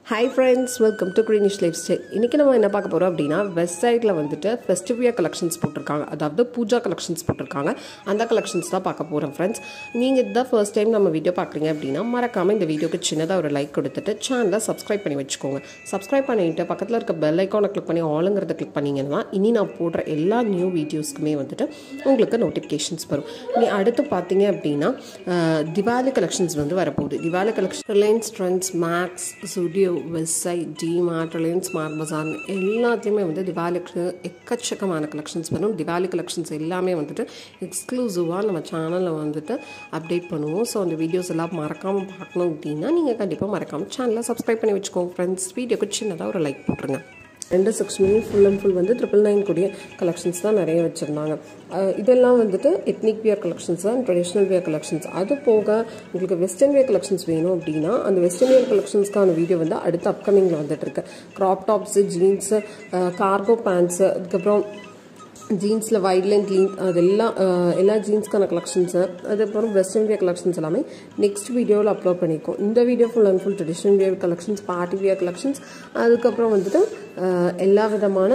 hi friends welcome to Greenish lifestyle இன்றைக்கி நம்ம என்ன பார்க்க போகிறோம் அப்படின்னா வெஸ்ட் சைடில் வந்துட்டு ஃபெஸ்டிவியா கலெக்ஷன்ஸ் போட்டிருக்காங்க அதாவது பூஜா கலெக்ஷன்ஸ் போட்டிருக்காங்க அந்த கலெக்ஷன்ஸ் தான் பார்க்க போகிறோம் ஃப்ரெண்ட்ஸ் நீங்கள் இதுதான் ஃபர்ஸ்ட் டைம் நம்ம வீடியோ பார்க்குறீங்க அப்படின்னா மறக்காமல் இந்த வீடியோக்கு சின்னதாக ஒரு லைக் கொடுத்துட்டு சேனலை சப்ஸ்கிரைப் பண்ணி வச்சுக்கோங்க சப்ஸ்கிரைப் பண்ணிவிட்டு பக்கத்தில் இருக்க பெல் ஐக்கானை கிளிக் பண்ணி ஆளுங்கிறத கிளிக் பண்ணிங்கன்னா இனி நான் போடுற எல்லா நியூ வீடியோஸ்க்குமே வந்துட்டு உங்களுக்கு நோட்டிஃபிகேஷன்ஸ் வரும் இனி அடுத்து பார்த்தீங்க அப்படின்னா அஹ், திவாலி கலெக்ஷன்ஸ் வந்து வரப்போகுது Diwali collection Reliance Trends Max Studio வெஸ்ஸை டிமார்ட் ரிலையன்ஸ் ஸ்மார்ட் பஜார் எல்லாத்தையுமே வந்து திவாலிக்கு எக்கச்சக்கமான கலெக்ஷன்ஸ் வரும் திவாலி கலெக்ஷன்ஸ் எல்லாமே வந்துட்டு எக்ஸ்க்ளூசிவாக நம்ம சேனலில் வந்துட்டு அப்டேட் பண்ணுவோம் ஸோ அந்த வீடியோஸ் எல்லாம் மறக்காமல் பார்க்கணும் அப்படின்னா நீங்கள் கண்டிப்பாக மறக்காமல் சேனலை சப்ஸ்கிரைப் பண்ணி வச்சுக்கோங்க ஃப்ரெண்ட்ஸ் வீடியோக்கு சின்னதாக ஒரு லைக் போட்டுருங்க ரெண்டு செக்ஷன்லையும் ஃபுல் அண்ட் ஃபுல் வந்து ட்ரிபிள் நைன் கூடிய கலெக்ஷன்ஸ் தான் நிறைய வச்சுருந்தாங்க அஹ் இதெல்லாம் வந்துட்டு எத்னிக் வியர் கலெக்ஷன்ஸ் தான் ட்ரெடிஷ்னல் வியர் கலெக்ஷன்ஸ் அது போக உங்களுக்கு வெஸ்டர்ன் வியர் கலெக்ஷன்ஸ் வேணும் அப்படின்னா அந்த வெஸ்டர்ன் வியர் கலெக்ஷன்ஸ்க்கான வீடியோ வந்து அடுத்த அப்கமிங்கில் வந்துட்டு இருக்கு crop tops jeans cargo pants அதுக்கப்புறம் ஜீன்ஸில் வைட் லைன் க்ளீன் அதெல்லாம் அஹ், எல்லா ஜீன்ஸ்க்கான கலெக்ஷன்ஸு அதுக்கப்புறம் வெஸ்டர்ன் வியர் கலெக்ஷன்ஸ் எல்லாமே நெக்ஸ்ட் வீடியோவில் அப்லோட் பண்ணியிருக்கோம் இந்த video full and full traditional wear collections party wear collections அதுக்கப்புறம் வந்துட்டு அஹ், எல்லா விதமான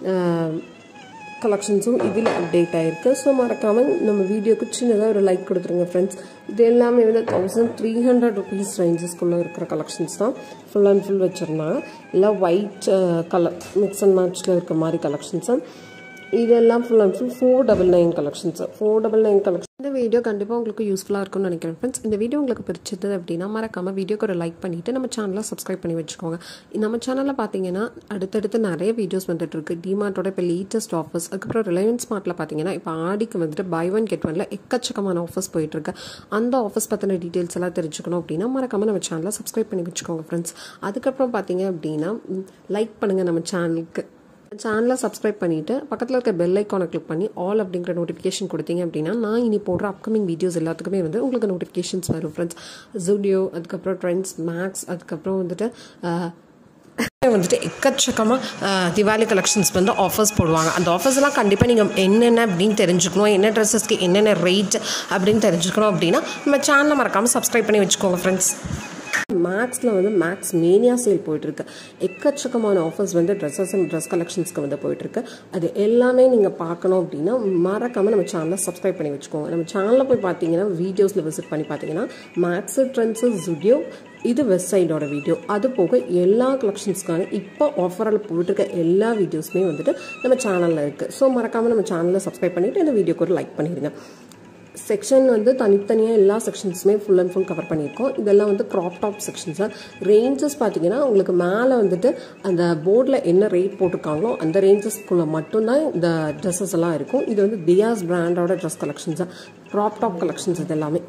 கலெக்ஷன்ஸும் இதில் அப்டேட் ஆயிருக்கு ஸோ மறக்காமல் நம்ம வீடியோக்கு சின்னதாக ஒரு லைக் கொடுத்துருங்க ஃப்ரெண்ட்ஸ் இது எல்லாமே வந்து தௌசண்ட் த்ரீ ஹண்ட்ரட் ருபீஸ் ரேஞ்சஸ்க்குள்ளே இருக்கிற கலெக்ஷன்ஸ் தான் ஃபுல் அண்ட் ஃபுல் வச்சுருந்தாங்க எல்லாம் ஒயிட் கலர் மிக்ஸ் அண்ட் மேட்ச்சில் இருக்க மாதிரி கலெக்ஷன்ஸு இதெல்லாம் full and full four double nine collections four double nine collection இந்த வீடியோ கண்டிப்பாக உங்களுக்கு யூஸ்ஃபுல்லாக இருக்கும்னு நினைக்கிறேன் ஃப்ரெண்ட்ஸ் இந்த வீடியோ உங்களுக்கு பிடிச்சது அப்படின்னா மறக்காம வீடியோக்கு ஒரு லைக் பண்ணிவிட்டு நம்ம சேனலை சப்ஸ்கிரைப் பண்ணி வச்சுக்கோங்க நம்ம சேனலில் பார்த்தீங்கன்னா அடுத்தடுத்து நிறைய வீடியோஸ் வந்துட்டு இருக்கு டிமார்ட்டோட இப்போ லேட்டஸ்ட் ஆஃபர்ஸ் அதுக்கப்புறம் ரிலையன்ஸ் ஸ்மார்ட்டில் பார்த்தீங்கன்னா இப்போ ஆடிக்கு வந்துட்டு பை ஒன் கெட் ஒன்ல எக்கச்சக்கமான ஆஃபர்ஸ் போயிட்டு இருக்கு அந்த ஆஃபர்ஸ் பற்றின டீட்டெயில்ஸ் எல்லாம் தெரிஞ்சுக்கணும் அப்படின்னா மறக்காம நம்ம சேனலை சப்ஸ்கிரைப் பண்ணி வச்சுக்கோங்க ஃப்ரெண்ட்ஸ் அதுக்கப்புறம் பார்த்தீங்க அப்படின்னா லைக் பண்ணுங்கள் நம்ம சேனலுக்கு சேனலை சப்ஸ்கிரைப் பண்ணிவிட்டு பக்கத்தில் இருக்க பெல் ஐக்கானை கிளிக் பண்ணி ஆல் அப்படிங்கிற நோட்டிஃபிகேஷன் கொடுத்தீங்க அப்படின்னா நான் இனி போடுற அப்கமிங் வீடியோஸ் எல்லாத்துக்குமே வந்து உங்களுக்கு நோட்டிஃபிகேஷன்ஸ் வரும் ஃப்ரெண்ட்ஸ் ஜூடியோ அதுக்கப்புறம் ட்ரெண்ட்ஸ் மேக்ஸ் அதுக்கப்புறம் வந்துட்டு ஆஹ், வந்துட்டு எக்கச்சக்கமாக திவாலி கலெக்ஷன்ஸ் வந்து ஆஃபர்ஸ் போடுவாங்க அந்த ஆஃபர்ஸ் எல்லாம் கண்டிப்பாக நீங்கள் என்னென்ன அப்படின்னு தெரிஞ்சுக்கணும் என்ன ட்ரெஸ்ஸஸ்க்கு என்னென்ன ரேட் அப்படின்னு தெரிஞ்சுக்கணும் அப்படின்னா நம்ம சேனலை மறக்காமல் சப்ஸ்கிரைப் பண்ணி வச்சுக்கோங்க ஃப்ரெண்ட்ஸ் மேக்ஸில் வந்து மேக்ஸ் மேனியா சேல் போயிட்டுருக்கு எக்கச்சக்கமான ஆஃபர்ஸ் வந்து ட்ரெஸ்ஸஸ் அண்ட் ட்ரெஸ் கலெக்ஷன்ஸ்க்கு வந்து போயிட்டுருக்கு அது எல்லாமே நீங்கள் பார்க்கணும் அப்படின்னா மறக்காமல் நம்ம சேனலை சப்ஸ்கிரைப் பண்ணி வச்சுக்கோங்க நம்ம சேனலில் போய் பார்த்தீங்கன்னா வீடியோஸில் விசிட் பண்ணி பார்த்தீங்கன்னா மேக்ஸு ட்ரெண்ட்ஸு ஜுடியோ இது வெஸ்ட் சைடோட வீடியோ அது போக எல்லா கலெக்ஷன்ஸ்க்கான இப்போ ஆஃபரில் போயிட்டுருக்க எல்லா வீடியோஸுமே வந்துட்டு நம்ம சேனலில் இருக்குது ஸோ மறக்காமல் நம்ம சேனலை சப்ஸ்கிரைப் பண்ணிவிட்டு இந்த வீடியோக்கு ஒரு லைக் பண்ணிடுங்க செக்ஷன் வந்து தனித்தனியாக எல்லா செக்ஷன்ஸுமே ஃபுல் அண்ட் ஃபுல் கவர் பண்ணியிருக்கோம் இதெல்லாம் வந்து க்ராப் டாப் செக்ஷன்ஸு ரேஞ்சஸ் பார்த்தீங்கன்னா உங்களுக்கு மேலே வந்துட்டு அந்த போர்டில் என்ன ரேட் போட்டிருக்காங்களோ அந்த ரேஞ்சஸ்க்குள்ளே மட்டும்தான் இந்த ட்ரெஸ்ஸஸ் எல்லாம் இருக்கும் இது வந்து தியாஸ் பிராண்டோட dress collections crop top collections இது எல்லாமே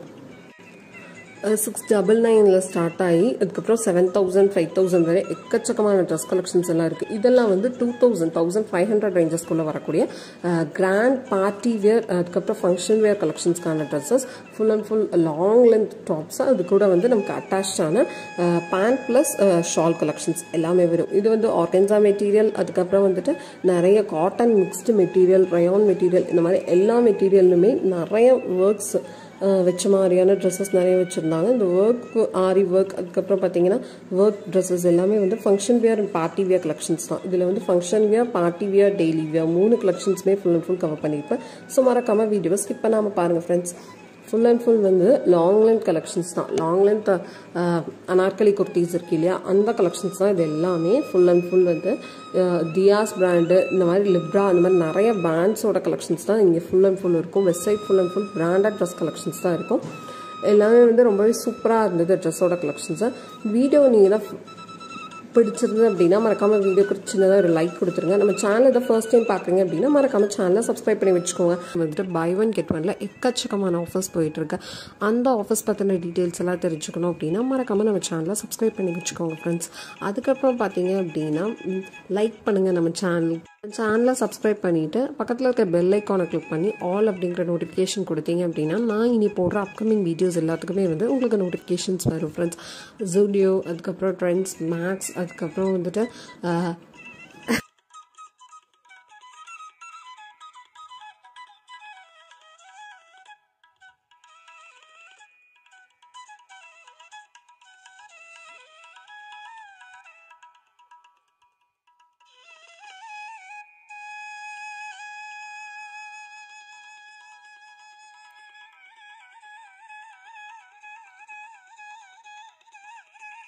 சிக்ஸ் டபுள் நைனில் ஸ்டார்ட் ஆகி அதுக்கப்புறம் செவன் தௌசண்ட் ஃபைவ் தௌசண்ட் வரை எக்கச்சக்கமான ட்ரெஸ் கலெக்ஷன்ஸ் எல்லாம் இருக்குது இதெல்லாம் வந்து two thousand thousand five hundred ரேஞ்சஸ்க்குள்ளே வரக்கூடிய கிராண்ட் பார்ட்டி வேர் அதுக்கப்புறம் ஃபங்க்ஷன் வேர் கலெக்ஷன்ஸ்க்கான dresses full and full long length tops அது கூட வந்து நமக்கு அட்டாச்சான பேண்ட் ப்ளஸ் ஷால் கலெக்ஷன்ஸ் எல்லாமே வரும் இது வந்து ஆர்கன்சா மெட்டீரியல் அதுக்கப்புறம் வந்துட்டு நிறைய cotton mixed material rayon material இந்த மாதிரி எல்லா மெட்டீரியல்லுமே நிறைய ஒர்க்ஸ் வச்ச மாதிரியான ட்ரெஸ்ஸஸ் நிறைய வச்சுருந்தாங்க இந்த ஒர்க் ஆரி ஒர்க் அதுக்கப்புறம் பார்த்தீங்கன்னா ஒர்க் ட்ரெஸ்ஸஸ் எல்லாமே வந்து function wear and party wear collections தான் இதில் வந்து function wear party wear daily wear மூணு கலெக்ஷன்ஸுமே ஃபுல் அண்ட் ஃபுல் கவர் பண்ணியிருப்பேன் ஸோ மறக்காமல் வீடியோவை ஸ்கிப் பண்ணாமல் பாருங்கள் ஃப்ரெண்ட்ஸ் ஃபுல் அண்ட் ஃபுல் வந்து லாங் லென்த் கலெக்ஷன்ஸ் தான் லாங் லென்த் அனார்கலி குர்த்திஸ் இருக்கு இல்லையா அந்த கலெக்ஷன்ஸ் தான் இது எல்லாமே ஃபுல் அண்ட் ஃபுல் வந்து அஹ், தியாஸ் பிராண்டு இந்த மாதிரி லிப்ரா அந்த மாதிரி நிறைய பிராண்ட்ஸோட கலெக்ஷன்ஸ் தான் இங்கே ஃபுல் அண்ட் ஃபுல் இருக்கும் Westside full and full branded dress collections தான் இருக்கும் எல்லாமே வந்து ரொம்பவே சூப்பராக இருந்தது ட்ரெஸ்ஸோட கலெக்ஷன்ஸை வீடியோ நீங்கள் தான் பிடிச்சிருந்தது அப்படின்னா மறக்காம வீடியோக்கு சின்னதாக ஒரு லைக் கொடுத்துருங்க நம்ம சேனல் இதை ஃபர்ஸ்ட் டைம் பார்க்குறீங்க அப்படின்னா மறக்காம சேனலை சப்ஸ்கிரைப் பண்ணி வச்சுக்கோங்க வந்துட்டு பை ஒன் கெட் ஒன்ல எக்கச்சக்கமான ஆஃபர்ஸ் போயிட்டு இருக்கு அந்த ஆஃபர்ஸ் பற்றின டீட்டெயில்ஸ் எல்லாம் தெரிஞ்சுக்கணும் அப்படின்னா மறக்காம நம்ம சேனலை சப்ஸ்கிரைப் பண்ணி வச்சுக்கோங்க ஃப்ரெண்ட்ஸ் அதுக்கப்புறம் பார்த்தீங்க அப்படின்னா லைக் பண்ணுங்க நம்ம சேனல் சேனலை சப்ஸ்கிரைப் பண்ணிட்டு பக்கத்தில் இருக்க பெல் ஐக்கானை கிளிக் பண்ணி ஆல் அப்படிங்கிற நோட்டிஃபிகேஷன் கொடுத்தீங்க அப்படின்னா நான் இனி போடுற அப்கமிங் வீடியோஸ் எல்லாத்துக்குமே வந்து உங்களுக்கு நோட்டிஃபிகேஷன்ஸ் வரும் ஃப்ரெண்ட்ஸ் ஜூடியோ அதுக்கப்புறம் ட்ரெண்ட்ஸ் மேக்ஸ் அதுக்கப்புறம் வந்துட்டு ஆஹ்,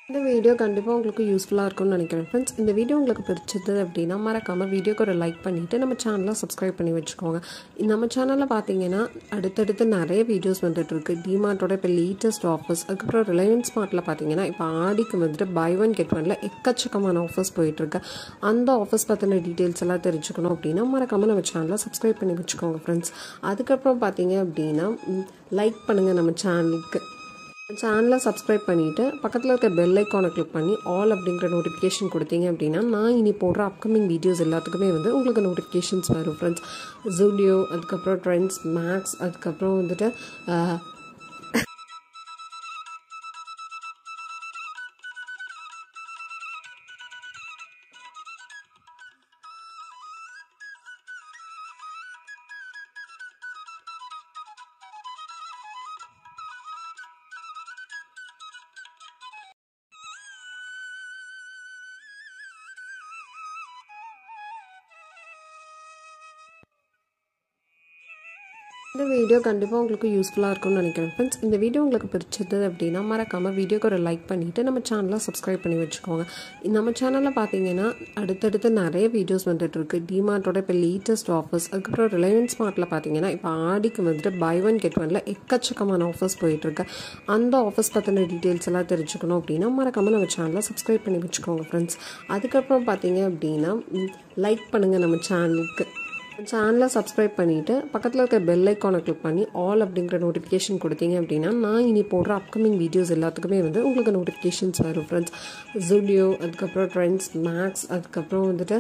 இந்த வீடியோ கண்டிப்பாக உங்களுக்கு யூஸ்ஃபுல்லாக இருக்கும்னு நினைக்கிறேன் ஃப்ரெண்ட்ஸ் இந்த வீடியோ உங்களுக்கு பிடிச்சது அப்படின்னா மறக்காமல் வீடியோக்கு ஒரு லைக் பண்ணிவிட்டு நம்ம சேனலை சப்ஸ்கிரைப் பண்ணி வச்சுக்கோங்க நம்ம சேனலில் பார்த்தீங்கன்னா அடுத்தடுத்து நிறைய வீடியோஸ் வந்துட்டு இருக்கு டிமார்ட்டோட இப்போ லேட்டஸ்ட் ஆஃபர்ஸ் அதுக்கப்புறம் ரிலையன்ஸ் ஸ்மார்ட்டில் பார்த்தீங்கன்னா இப்போ ஆடிக்கு வந்துட்டு பை ஒன் கெட் ஒன்ல எக்கச்சக்கமான ஆஃபர்ஸ் போயிட்டுருக்கு அந்த ஆஃபர்ஸ் பற்றின டீட்டெயில்ஸ் எல்லாம் தெரிஞ்சுக்கணும் அப்படின்னா மறக்காமல் நம்ம சேனலை சப்ஸ்கிரைப் பண்ணி வச்சுக்கோங்க ஃப்ரெண்ட்ஸ் அதுக்கப்புறம் பார்த்தீங்க அப்படின்னா லைக் பண்ணுங்கள் நம்ம சேனலுக்கு சேனலை சப்ஸ்கிரைப் பண்ணிவிட்டு பக்கத்தில் இருக்க பெல் ஐக்கானை கிளிக் பண்ணி ஆல் அப்படிங்கிற நோட்டிஃபிகேஷன் கொடுத்தீங்க அப்படின்னா நான் இனி போடுற அப்கமிங் வீடியோஸ் எல்லாத்துக்குமே வந்து உங்களுக்கு நோட்டிஃபிகேஷன்ஸ் வரும் ஃப்ரெண்ட்ஸ் ஜூடியோ அதுக்கப்புறம் ட்ரெண்ட்ஸ் மேக்ஸ் அதுக்கப்புறம் வந்துட்டு இந்த வீடியோ கண்டிப்பாக உங்களுக்கு யூஸ்ஃபுல்லாக இருக்கும்னு நினைக்கிறேன் ஃப்ரெண்ட்ஸ் இந்த வீடியோ உங்களுக்கு பிடிச்சது அப்படின்னா மறக்காமல் வீடியோக்கு ஒரு லைக் பண்ணிவிட்டு நம்ம சேனலை சப்ஸ்கிரைப் பண்ணி வச்சுக்கோங்க நம்ம சேனலில் பார்த்தீங்கன்னா அடுத்தடுத்து நிறைய வீடியோஸ் வந்துட்டு இருக்கு டிமார்ட்டோட இப்போ லேட்டஸ்ட் ஆஃபர்ஸ் அதுக்கப்புறம் ரிலையன்ஸ் ஸ்மார்ட்டில் பார்த்தீங்கன்னா இப்போ ஆடிக்கு வந்துட்டு பை ஒன் கெட் ஒன்ல எக்கச்சக்கமான ஆஃபர்ஸ் போயிட்டுருக்கு அந்த ஆஃபர்ஸ் பற்றின டீட்டெயில்ஸ் எல்லாம் தெரிஞ்சுக்கணும் அப்படின்னா மறக்காமல் நம்ம சேனலை சப்ஸ்கிரைப் பண்ணி வச்சுக்கோங்க ஃப்ரெண்ட்ஸ் அதுக்கப்புறம் பார்த்தீங்க அப்படின்னா லைக் பண்ணுங்கள் நம்ம சேனலுக்கு சேனலை சப்ஸ்கிரைப் பண்ணிவிட்டு பக்கத்தில் இருக்க பெல் ஐக்கானை கிளிக் பண்ணி ஆல் அப்படிங்கிற நோட்டிஃபிகேஷன் கொடுத்தீங்க அப்படின்னா நான் இனி போடுற அப்கமிங் வீடியோஸ் எல்லாத்துக்குமே வந்து உங்களுக்கு நோட்டிஃபிகேஷன்ஸ் வரும் ஃப்ரெண்ட்ஸ் ஜூடியோ அதுக்கப்புறம் ட்ரெண்ட்ஸ் மேக்ஸ் அதுக்கப்புறம் வந்துட்டு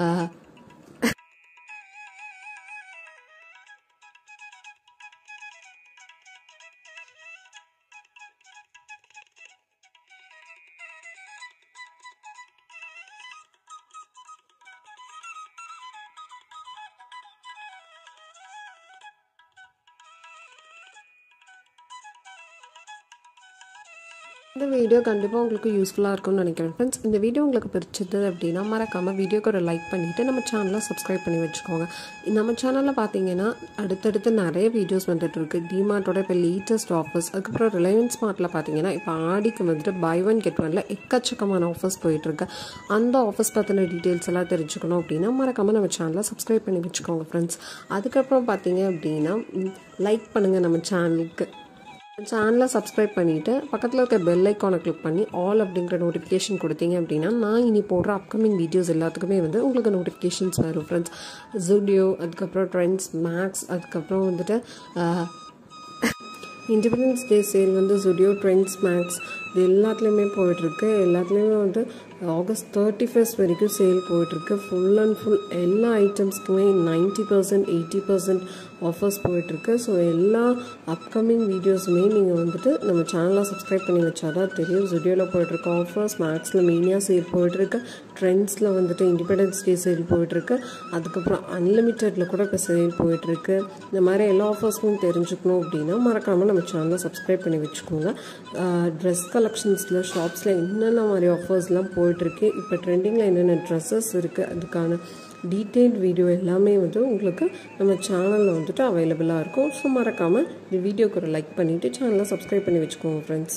இந்த வீடியோ கண்டிப்பாக உங்களுக்கு யூஸ்ஃபுல்லாக இருக்கும்னு நினைக்கிறேன் ஃப்ரெண்ட்ஸ் இந்த வீடியோ உங்களுக்கு பிடிச்சது அப்படின்னா மறக்காமல் வீடியோக்கு ஒரு லைக் பண்ணிவிட்டு நம்ம சேனலை சப்ஸ்கிரைப் பண்ணி வச்சுக்கோங்க நம்ம சேனலில் பார்த்தீங்கன்னா அடுத்தடுத்து நிறைய வீடியோஸ் வந்துட்டு இருக்கு டிமார்ட்டோட இப்போ லேட்டஸ்ட் ஆஃபர்ஸ் அதுக்கப்புறம் ரிலையன்ஸ் ஸ்மார்ட்டில் பார்த்தீங்கன்னா இப்போ ஆடிக்கு வந்துட்டு பை ஒன் கெட் ஒன்ல எக்கச்சக்கமான ஆஃபர்ஸ் போயிட்டுருக்கு அந்த ஆஃபர்ஸ் பற்றின டீட்டெயில்ஸ் எல்லாம் தெரிஞ்சுக்கணும் அப்படின்னா மறக்காமல் நம்ம சேனலை சப்ஸ்கிரைப் பண்ணி வச்சுக்கோங்க ஃப்ரெண்ட்ஸ் அதுக்கப்புறம் பார்த்தீங்க அப்படின்னா லைக் பண்ணுங்கள் நம்ம சேனலுக்கு சேனலை சப்ஸ்கிரைப் பண்ணிவிட்டு பக்கத்தில் இருக்க பெல் ஐக்கானை கிளிக் பண்ணி ஆல் அப்படிங்கிற நோட்டிஃபிகேஷன் கொடுத்தீங்க அப்படின்னா நான் இனி போடுற அப்கமிங் வீடியோஸ் எல்லாத்துக்குமே வந்து உங்களுக்கு நோட்டிஃபிகேஷன்ஸ் வரும் ஃப்ரெண்ட்ஸ் ஜூடியோ அதுக்கப்புறம் ட்ரெண்ட்ஸ் மேக்ஸ் அதுக்கப்புறம் வந்துட்டு இண்டிபெண்டன்ஸ் டே சேல் வந்து ஜுடியோ ட்ரெண்ட்ஸ் மேக்ஸ் இது எல்லாத்துலேயுமே போயிட்டுருக்கு எல்லாத்துலேயுமே வந்து ஆகஸ்ட் தேர்ட்டி ஃபஸ்ட் வரைக்கும் சேல் போயிட்டுருக்கு ஃபுல் அண்ட் ஃபுல் எல்லா ஐட்டம்ஸ்க்குமே ninety percent eighty percent offers போயிட்டுருக்கு ஸோ எல்லா அப்கமிங் வீடியோஸுமே நீங்கள் வந்துட்டு நம்ம சேனலை சப்ஸ்கிரைப் பண்ணி வச்சா தான் தெரியும் ஜுடியோவில் போயிட்டுருக்கு ஆஃபர்ஸ் மேக்ஸில் மெயினாக சேல் போயிட்டுருக்கு ட்ரெண்ட்ஸில் வந்துட்டு இண்டிபெண்டன்ஸ் டே சேல் போயிட்டுருக்கு அதுக்கப்புறம் அன்லிமிட்டெடில் கூட இப்போ சேல் போயிட்டுருக்கு இந்த மாதிரி எல்லா ஆஃபர்ஸும் தெரிஞ்சுக்கணும் அப்படின்னா மறக்காமல் நம்ம சேனலை சப்ஸ்கிரைப் பண்ணி வச்சுக்கோங்க ட்ரெஸ் கலெக்ஷன்ஸில் ஷாப்ஸில் என்னென்ன மாதிரி ஆஃபர்ஸ்லாம் போயிட்டுருக்கு இப்போ ட்ரெண்டிங்கில் என்னென்ன ட்ரெஸ்ஸஸ் இருக்குது அதுக்கான டீட்டெயில் வீடியோ எல்லாமே வந்து உங்களுக்கு நம்ம சேனலில் வந்துட்டு அவைலபிளாக இருக்கும் ஸோ மறக்காமல் இந்த வீடியோக்கு ஒரு லைக் பண்ணிவிட்டு சேனலை சப்ஸ்கிரைப் பண்ணி வச்சுக்கோங்க ஃப்ரெண்ட்ஸ்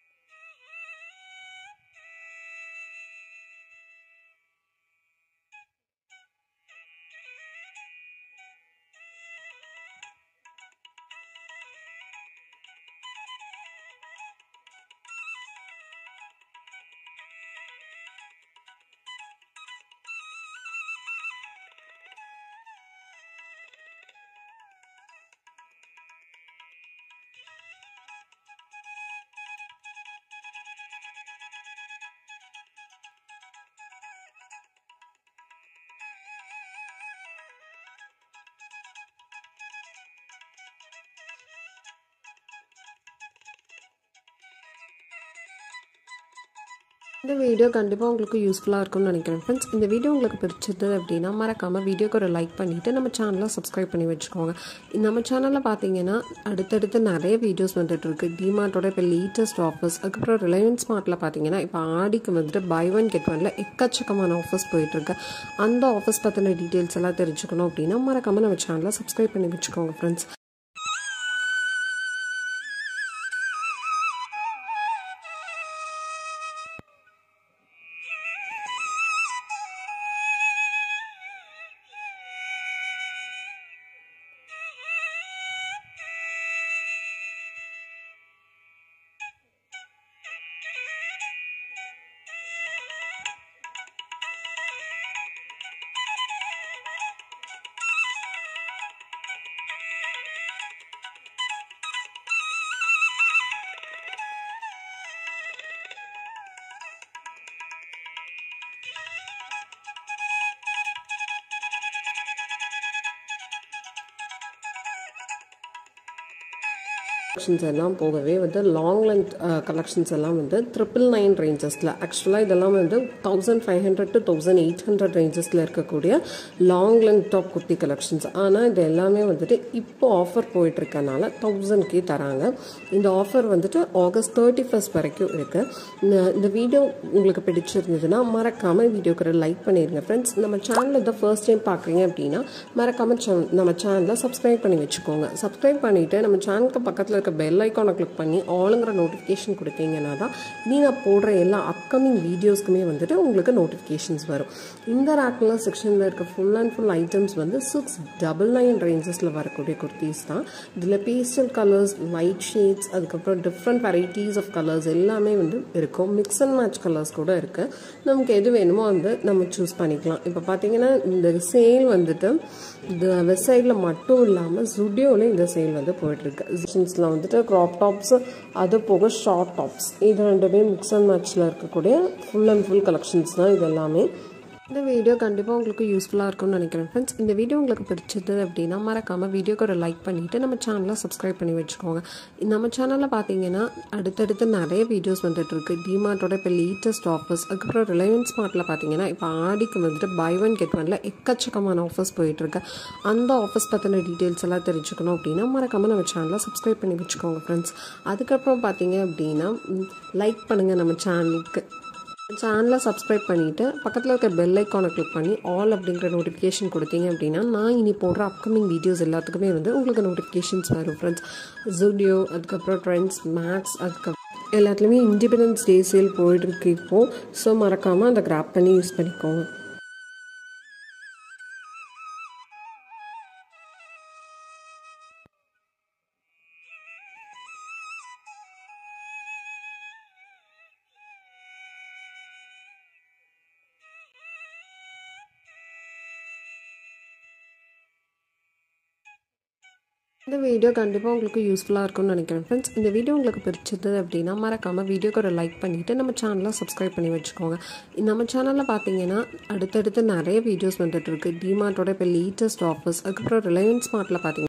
இந்த வீடியோ கண்டிப்பாக உங்களுக்கு யூஸ்ஃபுல்லாக இருக்கும்னு நினைக்கிறேன் ஃப்ரெண்ட்ஸ் இந்த வீடியோ உங்களுக்கு பிடிச்சது அப்படின்னா மறக்காமல் வீடியோக்கு ஒரு லைக் பண்ணிவிட்டு நம்ம சேனலை சப்ஸ்கிரைப் பண்ணி வச்சுக்கோங்க நம்ம சேனலில் பார்த்தீங்கன்னா அடுத்தடுத்து நிறைய வீடியோஸ் வந்துட்டு இருக்கு டிமார்ட்டோட இப்போ லேட்டஸ்ட் ஆஃபர்ஸ் அதுக்கப்புறம் ரிலையன்ஸ் ஸ்மார்ட்டில் பார்த்தீங்கன்னா இப்போ ஆடிக்கு வந்துட்டு பை ஒன் கெட் ஒன்ல எக்கச்சக்கமான ஆஃபர்ஸ் போயிட்டுருக்கு அந்த ஆஃபர்ஸ் பற்றின டீட்டெயில்ஸ் எல்லாம் தெரிஞ்சுக்கணும் அப்படின்னா மறக்காமல் நம்ம சேனலை சப்ஸ்கிரைப் பண்ணி வச்சுக்கோங்க ஃப்ரெண்ட்ஸ் கலெக்ஷன்ஸ் எல்லாம் போகவே வந்து லாங் லென்த் கலெக்ஷன்ஸ் எல்லாம் வந்து ட்ரிபிள் நைன் ரேஞ்சஸில் ஆக்சுவலாக இதெல்லாம் வந்து thousand five hundred to thousand eight hundred ரேஞ்சஸில் இருக்கக்கூடிய long length top kurti collections ஆனால் இது எல்லாமே வந்துட்டு இப்போ ஆஃபர் போயிட்டு இருக்கனால தௌசண்ட்கே தராங்க இந்த ஆஃபர் வந்துட்டு ஆகஸ்ட் தேர்ட்டி ஃபஸ்ட் வரைக்கும் இருக்குது இந்த வீடியோ உங்களுக்கு பிடிச்சிருந்ததுன்னா மறக்காமல் வீடியோக்கு லைக் பண்ணிடுங்க ஃப்ரெண்ட்ஸ் நம்ம சேனலில் தான் ஃபர்ஸ்ட் டைம் பார்க்குறீங்க அப்படின்னா மறக்காமல் நம்ம சேனலை சப்ஸ்கிரைப் பண்ணி வச்சுக்கோங்க சப்ஸ்கிரைப் பண்ணிவிட்டு நம்ம சேனலுக்கு பக்கத்தில் இருக்க பெல் ஐக்கானை கிளிக் பண்ணி ஆளுங்கிற நோட்டிஃபிகேஷன் கொடுத்தீங்கன்னா தான் நீ நான் போடுற எல்லா அப்கமிங் வீடியோஸ்க்குமே வந்துட்டு உங்களுக்கு நோட்டிஃபிகேஷன்ஸ் வரும் இந்த ரேக்கில் செக்ஷனில் இருக்க ஃபுல் அண்ட் ஃபுல் ஐட்டம்ஸ் வந்து சிக்ஸ் டபுள் நைன் ரேஞ்சஸில் வரக்கூடிய குர்த்திஸ் தான் இதில் பேஸ்டல் கலர்ஸ் லைட் ஷேட்ஸ் அதுக்கப்புறம் டிஃப்ரெண்ட் வெரைட்டிஸ் ஆஃப் கலர்ஸ் எல்லாமே வந்து இருக்கும் மிக்ஸ் அண்ட் மேட்ச் கலர்ஸ் கூட இருக்குது நமக்கு எது வேணுமோ வந்து நம்ம சூஸ் பண்ணிக்கலாம் இப்போ பார்த்தீங்கன்னா இந்த சேல் வந்துட்டு இந்த வெப்சைட்டில் மட்டும் இல்லாமல் ஜுடியோவில் இந்த சேல் வந்து போயிட்டுருக்கு ஜின்ஸில் வந்துட்டு க்ராப் டாப்ஸ் அது போக ஷார்ட் டாப்ஸ் இது ரெண்டுமே மிக்ஸ் அண்ட் மேட்ச்சில் இருக்கக்கூடிய ஃபுல் அண்ட் ஃபுல் கலெக்ஷன்ஸ் தான் இது எல்லாமே இந்த வீடியோ கண்டிப்பாக உங்களுக்கு யூஸ்ஃபுல்லாக இருக்கும்னு நினைக்கிறேன் ஃப்ரெண்ட்ஸ் இந்த வீடியோ உங்களுக்கு பிடிச்சது அப்படின்னா மறக்காமல் வீடியோக்கு ஒரு லைக் பண்ணிவிட்டு நம்ம சேனலை சப்ஸ்கிரைப் பண்ணி வச்சுக்கோங்க நம்ம சேனலில் பார்த்தீங்கன்னா அடுத்தடுத்து நிறைய வீடியோஸ் வந்துட்டுருக்கு டிமார்ட்டோட இப்போ லேட்டஸ்ட் ஆஃபர்ஸ் அதுக்கப்புறம் ரிலையன்ஸ் ஸ்மார்ட்டில் பார்த்தீங்கன்னா இப்போ ஆடிக்கு வந்துட்டு பை ஒன் கெட் ஒனில் எக்கச்சக்கமான ஆஃபர்ஸ் போயிட்டுருக்கு அந்த ஆஃபர்ஸ் பற்றின டீட்டெயில்ஸ் எல்லாம் தெரிஞ்சுக்கணும் அப்படின்னா மறக்காமல் நம்ம சேனலை சப்ஸ்கிரைப் பண்ணி வச்சுக்கோங்க ஃப்ரெண்ட்ஸ் அதுக்கப்புறம் பார்த்தீங்க அப்படின்னா லைக் பண்ணுங்கள் நம்ம சேனலுக்கு சேனலை சப்ஸ்கிரைப் பண்ணிவிட்டு பக்கத்தில் இருக்க பெல் ஐக்கானை கிளிக் பண்ணி ஆல் அப்படிங்கிற நோட்டிஃபிகேஷன் கொடுத்தீங்க அப்படின்னா நான் இனி போடுற அப்கமிங் வீடியோஸ் எல்லாத்துக்குமே வந்து உங்களுக்கு நோட்டிஃபிகேஷன்ஸ் வரும் ஃப்ரெண்ட்ஸ் ஜூடியோ அதுக்கப்புறம் ட்ரெண்ட்ஸ் மேக்ஸ் அதுக்கப்புறம் எல்லாத்துலேயுமே இண்டிபெண்டன்ஸ் டே சேல் போயிட்டுருக்கு இப்போது ஸோ மறக்காமல் அதை கிராப் பண்ணி யூஸ் பண்ணிக்கோங்க இந்த வீடியோ கண்டிப்பாக உங்களுக்கு யூஸ்ஃபுல்லாக இருக்கும்னு நினைக்கிறேன் ஃப்ரெண்ட்ஸ் இந்த வீடியோ உங்களுக்கு பிடிச்சது அப்படின்னா மறக்காமல் வீடியோக்கு ஒரு லைக் பண்ணிவிட்டு நம்ம சேனலை சப்ஸ்கிரைப் பண்ணி வச்சுக்கோங்க நம்ம சேனலில் பார்த்தீங்கன்னா அடுத்தடுத்து நிறைய வீடியோஸ் வந்துட்டு இருக்கு டிமார்ட்டோட இப்போ லேட்டஸ்ட் ஆஃபர்ஸ் அதுக்கப்புறம் ரிலையன்ஸ் ஸ்மார்ட்டில் பார்த்தீங்கன்னா